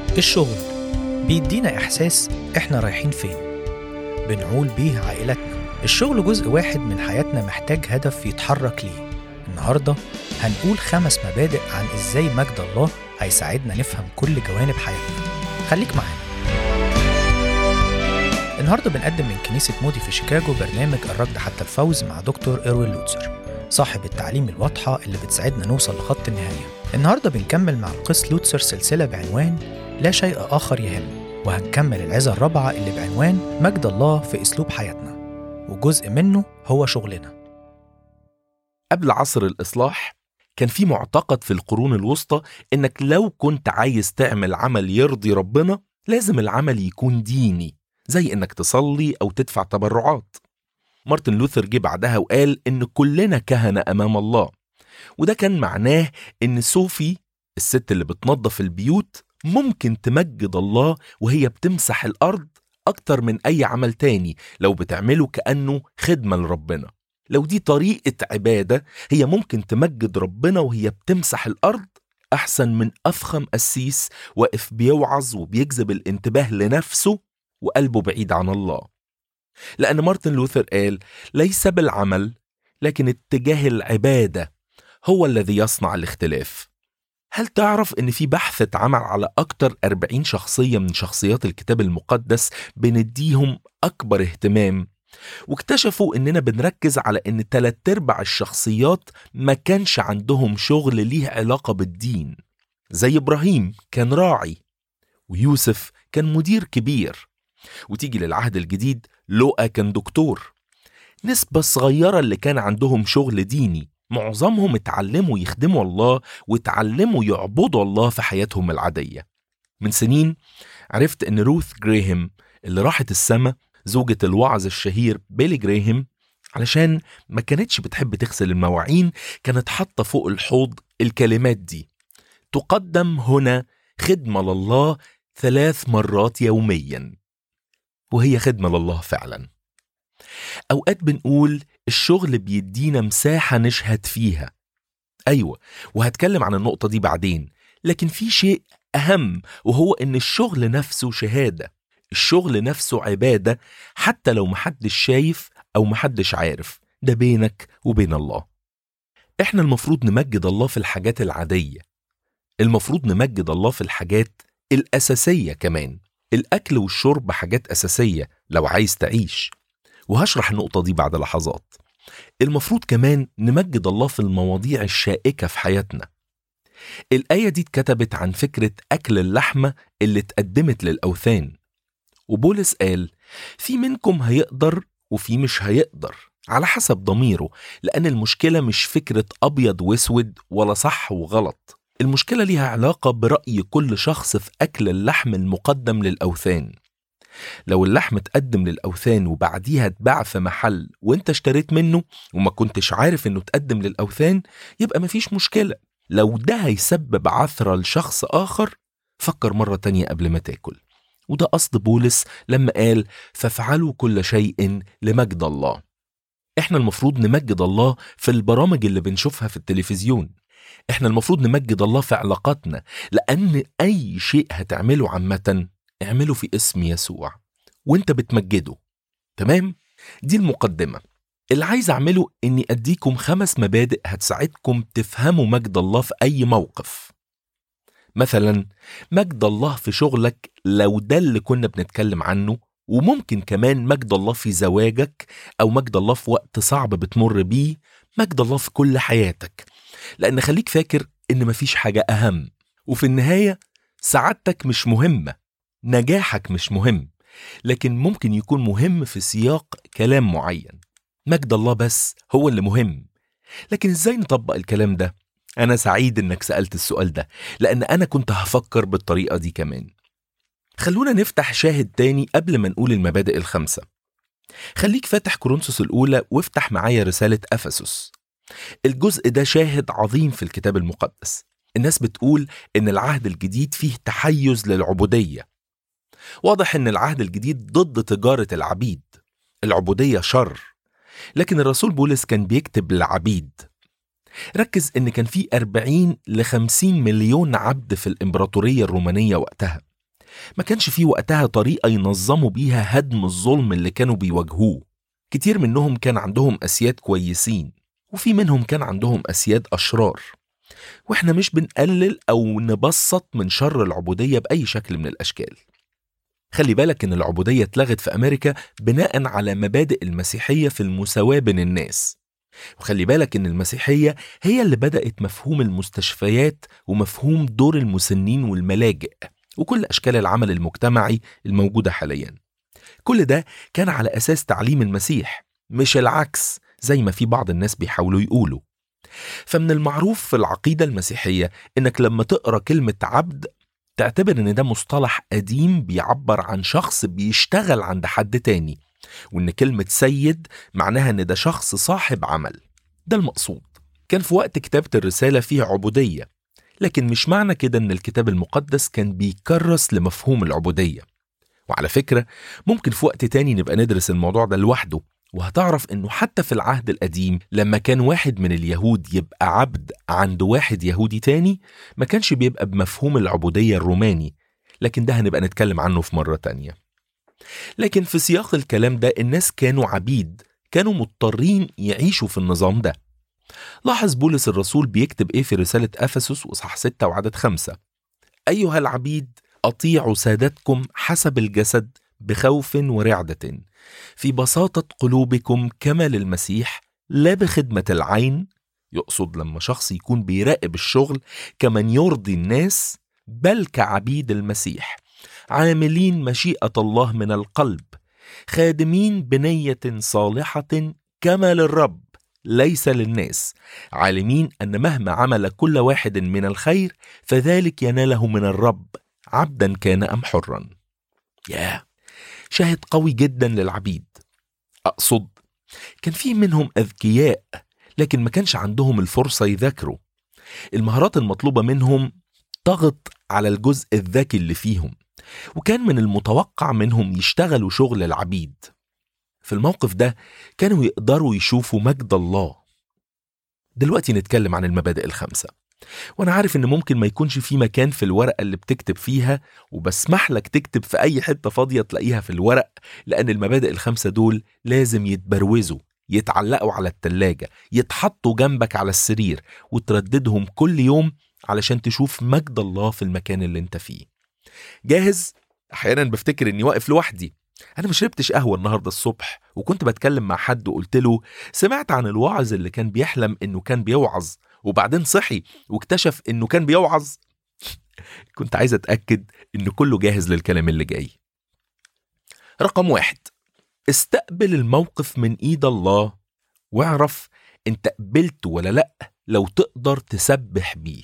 الشغل بيدينا إحساس إحنا رايحين فين بنعول بيه عائلتنا الشغل جزء واحد من حياتنا محتاج هدف يتحرك ليه النهاردة هنقول خمس مبادئ عن إزاي مجد الله هيساعدنا نفهم كل جوانب حياتنا خليك معانا النهاردة بنقدم من كنيسة مودي في شيكاغو برنامج الركض حتى الفوز مع دكتور إيروين لوتسر صاحب التعليم الواضحة اللي بتساعدنا نوصل لخط النهاية النهاردة بنكمل مع القس لوتسر سلسلة بعنوان لا شيء آخر يهم وهنكمل العظة الرابعة اللي بعنوان مجد الله في أسلوب حياتنا وجزء منه هو شغلنا قبل عصر الإصلاح كان في معتقد في القرون الوسطى إنك لو كنت عايز تعمل عمل يرضي ربنا لازم العمل يكون ديني زي إنك تصلي أو تدفع تبرعات مارتن لوثر جه بعدها وقال إن كلنا كهنة أمام الله وده كان معناه إن صوفي الست اللي بتنظف البيوت ممكن تمجد الله وهي بتمسح الأرض أكتر من أي عمل تاني لو بتعمله كأنه خدمة لربنا لو دي طريقة عبادة هي ممكن تمجد ربنا وهي بتمسح الأرض أحسن من أفخم قسيس واقف بيوعظ وبيجذب الانتباه لنفسه وقلبه بعيد عن الله لأن مارتن لوثر قال ليس بالعمل لكن اتجاه العبادة هو الذي يصنع الاختلاف هل تعرف ان في بحث اتعمل على اكتر 40 شخصية من شخصيات الكتاب المقدس بنديهم اكبر اهتمام واكتشفوا اننا بنركز على ان تلات ارباع الشخصيات ما كانش عندهم شغل ليه علاقة بالدين زي ابراهيم كان راعي ويوسف كان مدير كبير وتيجي للعهد الجديد لوقا كان دكتور نسبة صغيرة اللي كان عندهم شغل ديني معظمهم اتعلموا يخدموا الله واتعلموا يعبدوا الله في حياتهم العادية من سنين عرفت ان روث جريهام اللي راحت السما زوجة الوعظ الشهير بيلي جريهام علشان ما كانتش بتحب تغسل المواعين كانت حاطة فوق الحوض الكلمات دي تقدم هنا خدمة لله ثلاث مرات يوميا وهي خدمة لله فعلا أوقات بنقول الشغل بيدينا مساحة نشهد فيها أيوة وهتكلم عن النقطة دي بعدين لكن في شيء أهم وهو إن الشغل نفسه شهادة الشغل نفسه عبادة حتى لو محدش شايف أو محدش عارف ده بينك وبين الله إحنا المفروض نمجد الله في الحاجات العادية المفروض نمجد الله في الحاجات الأساسية كمان الأكل والشرب حاجات أساسية لو عايز تعيش وهشرح النقطة دي بعد لحظات المفروض كمان نمجد الله في المواضيع الشائكة في حياتنا الآية دي اتكتبت عن فكرة أكل اللحمة اللي اتقدمت للأوثان وبولس قال في منكم هيقدر وفي مش هيقدر على حسب ضميره لأن المشكلة مش فكرة أبيض واسود ولا صح وغلط المشكلة ليها علاقة برأي كل شخص في أكل اللحم المقدم للأوثان لو اللحم اتقدم للأوثان وبعديها اتباع في محل وانت اشتريت منه وما كنتش عارف انه اتقدم للأوثان يبقى مفيش مشكلة لو ده هيسبب عثرة لشخص آخر فكر مرة تانية قبل ما تاكل وده قصد بولس لما قال فافعلوا كل شيء لمجد الله احنا المفروض نمجد الله في البرامج اللي بنشوفها في التلفزيون احنا المفروض نمجد الله في علاقاتنا لأن أي شيء هتعمله عامة اعمله في اسم يسوع وانت بتمجده تمام؟ دي المقدمة اللي عايز أعمله إني أديكم خمس مبادئ هتساعدكم تفهموا مجد الله في أي موقف مثلا مجد الله في شغلك لو ده اللي كنا بنتكلم عنه وممكن كمان مجد الله في زواجك أو مجد الله في وقت صعب بتمر بيه مجد الله في كل حياتك لأن خليك فاكر إن مفيش حاجة أهم وفي النهاية سعادتك مش مهمة نجاحك مش مهم لكن ممكن يكون مهم في سياق كلام معين مجد الله بس هو اللي مهم لكن ازاي نطبق الكلام ده انا سعيد انك سالت السؤال ده لان انا كنت هفكر بالطريقه دي كمان خلونا نفتح شاهد تاني قبل ما نقول المبادئ الخمسه خليك فاتح كورنثوس الاولى وافتح معايا رساله افسس الجزء ده شاهد عظيم في الكتاب المقدس الناس بتقول ان العهد الجديد فيه تحيز للعبوديه واضح ان العهد الجديد ضد تجاره العبيد العبوديه شر لكن الرسول بولس كان بيكتب للعبيد ركز إن كان في 40 ل 50 مليون عبد في الإمبراطورية الرومانية وقتها ما كانش في وقتها طريقة ينظموا بيها هدم الظلم اللي كانوا بيواجهوه كتير منهم كان عندهم أسياد كويسين وفي منهم كان عندهم أسياد أشرار واحنا مش بنقلل أو نبسط من شر العبودية بأي شكل من الأشكال خلي بالك إن العبودية اتلغت في أمريكا بناء على مبادئ المسيحية في المساواة بين الناس وخلي بالك إن المسيحية هي اللي بدأت مفهوم المستشفيات ومفهوم دور المسنين والملاجئ وكل أشكال العمل المجتمعي الموجودة حاليا كل ده كان على أساس تعليم المسيح مش العكس زي ما في بعض الناس بيحاولوا يقولوا فمن المعروف في العقيدة المسيحية إنك لما تقرأ كلمة عبد تعتبر إن ده مصطلح قديم بيعبر عن شخص بيشتغل عند حد تاني وإن كلمة سيد معناها إن ده شخص صاحب عمل ده المقصود كان في وقت كتابة الرسالة فيه عبودية لكن مش معنى كده إن الكتاب المقدس كان بيكرس لمفهوم العبودية وعلى فكرة ممكن في وقت تاني نبقى ندرس الموضوع ده لوحده وهتعرف انه حتى في العهد القديم لما كان واحد من اليهود يبقى عبد عند واحد يهودي تاني ما كانش بيبقى بمفهوم العبودية الروماني لكن ده هنبقى نتكلم عنه في مرة تانية لكن في سياق الكلام ده الناس كانوا عبيد كانوا مضطرين يعيشوا في النظام ده لاحظ بولس الرسول بيكتب ايه في رسالة أفسس وإصحاح 6 وعدد خمسة أيها العبيد أطيعوا سادتكم حسب الجسد بخوف ورعدة في بساطة قلوبكم كما للمسيح لا بخدمة العين يقصد لما شخص يكون بيراقب الشغل كمن يرضي الناس بل كعبيد المسيح عاملين مشيئة الله من القلب خادمين بنية صالحة كما للرب ليس للناس عالمين أن مهما عمل كل واحد من الخير فذلك يناله من الرب عبدا كان أم حرا ياه شاهد قوي جدا للعبيد أقصد كان في منهم أذكياء لكن ما كانش عندهم الفرصة يذاكروا المهارات المطلوبة منهم طغت على الجزء الذكي اللي فيهم وكان من المتوقع منهم يشتغلوا شغل العبيد في الموقف ده كانوا يقدروا يشوفوا مجد الله دلوقتي نتكلم عن المبادئ الخمسة وانا عارف ان ممكن ما يكونش في مكان في الورقة اللي بتكتب فيها وبسمح لك تكتب في اي حتة فاضية تلاقيها في الورق لان المبادئ الخمسة دول لازم يتبروزوا يتعلقوا على التلاجة يتحطوا جنبك على السرير وترددهم كل يوم علشان تشوف مجد الله في المكان اللي انت فيه جاهز؟ احيانا بفتكر اني واقف لوحدي انا ما شربتش قهوه النهارده الصبح وكنت بتكلم مع حد وقلت له سمعت عن الواعظ اللي كان بيحلم انه كان بيوعظ وبعدين صحي واكتشف انه كان بيوعظ كنت عايز اتاكد ان كله جاهز للكلام اللي جاي رقم واحد استقبل الموقف من ايد الله واعرف انت قبلت ولا لا لو تقدر تسبح بيه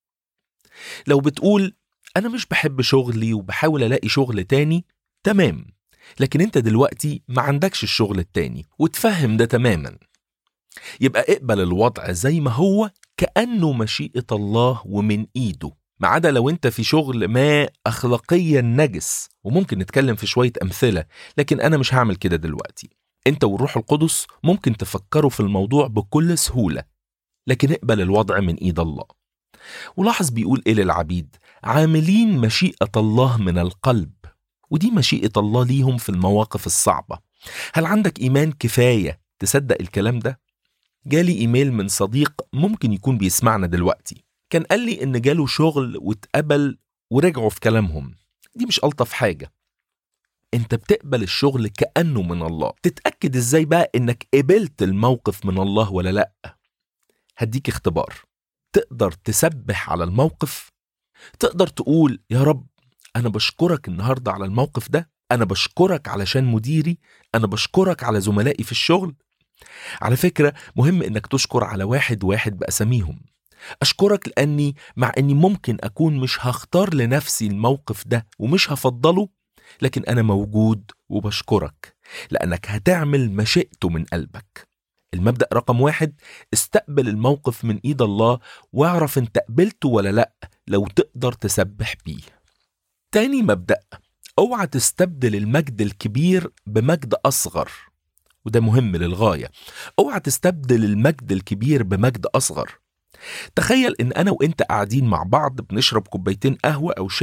لو بتقول انا مش بحب شغلي وبحاول الاقي شغل تاني تمام لكن انت دلوقتي ما عندكش الشغل التاني وتفهم ده تماما يبقى اقبل الوضع زي ما هو كأنه مشيئة الله ومن ايده ما عدا لو انت في شغل ما اخلاقيا نجس وممكن نتكلم في شوية امثلة لكن انا مش هعمل كده دلوقتي انت والروح القدس ممكن تفكروا في الموضوع بكل سهولة لكن اقبل الوضع من ايد الله ولاحظ بيقول ايه للعبيد عاملين مشيئة الله من القلب ودي مشيئة الله ليهم في المواقف الصعبة هل عندك إيمان كفاية تصدق الكلام ده؟ جالي إيميل من صديق ممكن يكون بيسمعنا دلوقتي كان قال لي إن جاله شغل واتقبل ورجعوا في كلامهم دي مش ألطف حاجة انت بتقبل الشغل كأنه من الله تتأكد ازاي بقى انك قبلت الموقف من الله ولا لأ هديك اختبار تقدر تسبح على الموقف تقدر تقول يا رب أنا بشكرك النهاردة على الموقف ده أنا بشكرك علشان مديري أنا بشكرك على زملائي في الشغل على فكرة مهم إنك تشكر على واحد واحد بأساميهم أشكرك لأني مع إني ممكن أكون مش هختار لنفسي الموقف ده ومش هفضله لكن أنا موجود وبشكرك لأنك هتعمل مشيئته من قلبك المبدأ رقم واحد استقبل الموقف من إيد الله واعرف انت قبلته ولا لأ لو تقدر تسبح بيه تاني مبدأ اوعى تستبدل المجد الكبير بمجد أصغر وده مهم للغاية اوعى تستبدل المجد الكبير بمجد أصغر تخيل ان انا وانت قاعدين مع بعض بنشرب كوبايتين قهوة او شاي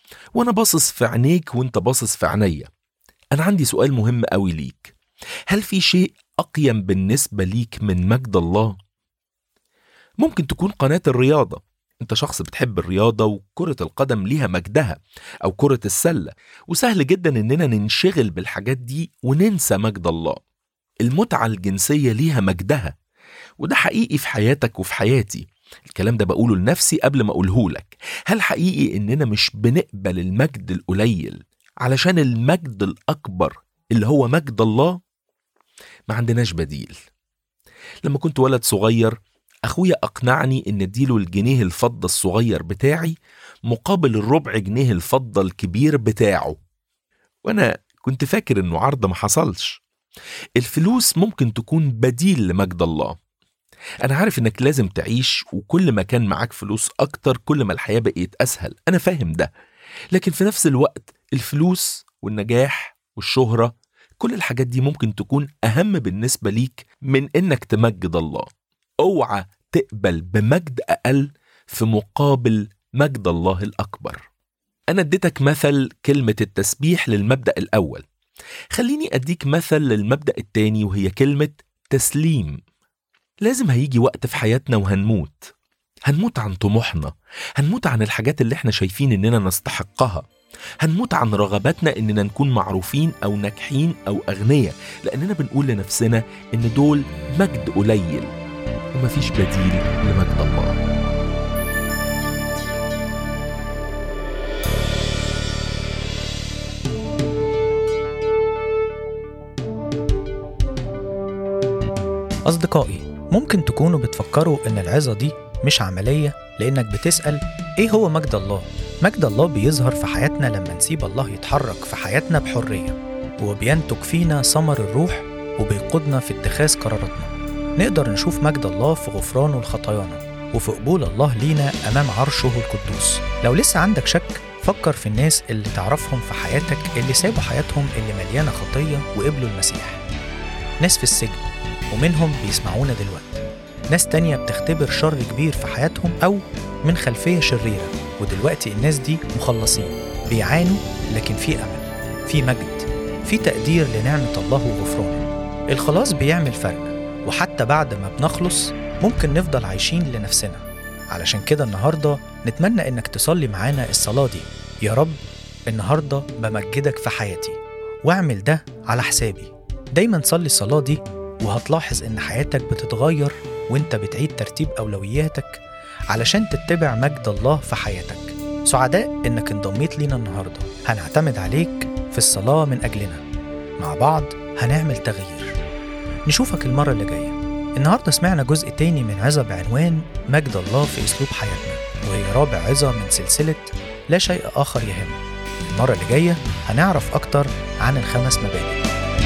وأنا باصص في عينيك وأنت باصص في عينيا أنا عندي سؤال مهم قوي ليك هل في شيء أقيم بالنسبة ليك من مجد الله؟ ممكن تكون قناة الرياضة انت شخص بتحب الرياضة وكرة القدم ليها مجدها أو كرة السلة وسهل جدا إننا ننشغل بالحاجات دي وننسى مجد الله المتعة الجنسية ليها مجدها وده حقيقي في حياتك وفي حياتي الكلام ده بقوله لنفسي قبل ما أقوله لك هل حقيقي إننا مش بنقبل المجد القليل علشان المجد الأكبر اللي هو مجد الله ما عندناش بديل لما كنت ولد صغير أخويا أقنعني إن أديله الجنيه الفضة الصغير بتاعي مقابل الربع جنيه الفضة الكبير بتاعه وأنا كنت فاكر إنه عرض ما حصلش الفلوس ممكن تكون بديل لمجد الله أنا عارف إنك لازم تعيش وكل ما كان معاك فلوس أكتر كل ما الحياة بقيت أسهل أنا فاهم ده لكن في نفس الوقت الفلوس والنجاح والشهرة كل الحاجات دي ممكن تكون أهم بالنسبة ليك من إنك تمجد الله اوعى تقبل بمجد أقل في مقابل مجد الله الأكبر أنا اديتك مثل كلمة التسبيح للمبدأ الأول خليني أديك مثل للمبدأ التاني وهي كلمة تسليم لازم هيجي وقت في حياتنا وهنموت هنموت عن طموحنا هنموت عن الحاجات اللي احنا شايفين اننا نستحقها هنموت عن رغباتنا اننا نكون معروفين او ناجحين او اغنياء لاننا بنقول لنفسنا ان دول مجد قليل ومفيش بديل لمجد الله أصدقائي ممكن تكونوا بتفكروا إن العظة دي مش عملية لأنك بتسأل إيه هو مجد الله؟ مجد الله بيظهر في حياتنا لما نسيب الله يتحرك في حياتنا بحرية وبينتج فينا ثمر الروح وبيقودنا في اتخاذ قراراتنا نقدر نشوف مجد الله في غفرانه لخطايانا وفي قبول الله لينا أمام عرشه القدوس لو لسه عندك شك فكر في الناس اللي تعرفهم في حياتك اللي سابوا حياتهم اللي مليانة خطية وقبلوا المسيح ناس في السجن ومنهم بيسمعونا دلوقتي ناس تانية بتختبر شر كبير في حياتهم أو من خلفية شريرة ودلوقتي الناس دي مخلصين بيعانوا لكن في أمل في مجد في تقدير لنعمة الله وغفرانه الخلاص بيعمل فرق وحتى بعد ما بنخلص ممكن نفضل عايشين لنفسنا علشان كده النهاردة نتمنى إنك تصلي معانا الصلاة دي يا رب النهاردة بمجدك في حياتي واعمل ده على حسابي دايما صلي الصلاة دي وهتلاحظ إن حياتك بتتغير وإنت بتعيد ترتيب أولوياتك علشان تتبع مجد الله في حياتك سعداء إنك انضميت لينا النهاردة هنعتمد عليك في الصلاة من أجلنا مع بعض هنعمل تغيير نشوفك المرة اللي جاية النهاردة سمعنا جزء تاني من عظة بعنوان مجد الله في أسلوب حياتنا وهي رابع عظة من سلسلة لا شيء آخر يهم المرة اللي جاية هنعرف أكتر عن الخمس مبادئ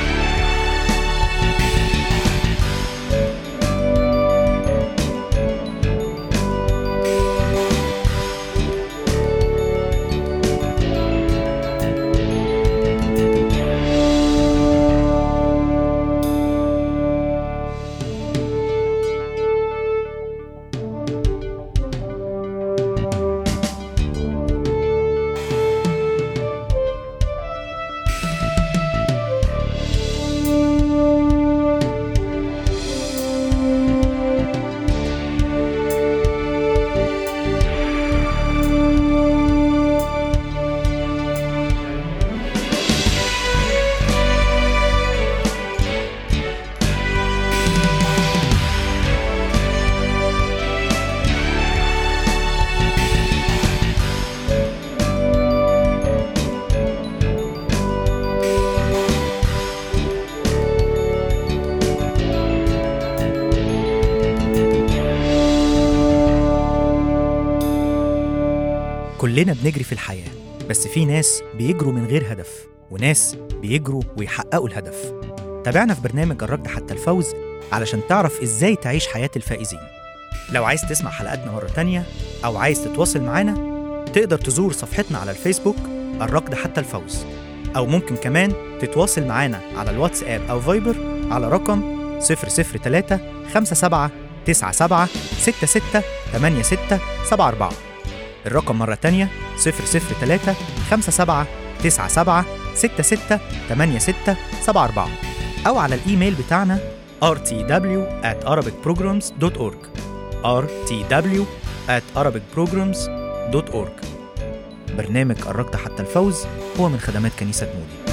كلنا بنجري في الحياة بس في ناس بيجروا من غير هدف وناس بيجروا ويحققوا الهدف تابعنا في برنامج الركض حتى الفوز علشان تعرف ازاي تعيش حياة الفائزين لو عايز تسمع حلقاتنا مرة تانية أو عايز تتواصل معانا تقدر تزور صفحتنا على الفيسبوك الركض حتى الفوز أو ممكن كمان تتواصل معانا على الواتساب أو فايبر على رقم 003 57 97 66 86 74 الرقم مرة تانية 003 57 97 66 86 74 أو على الإيميل بتاعنا rtw at arabicprograms.org rtw at arabicprograms.org برنامج قربت حتى الفوز هو من خدمات كنيسة مودي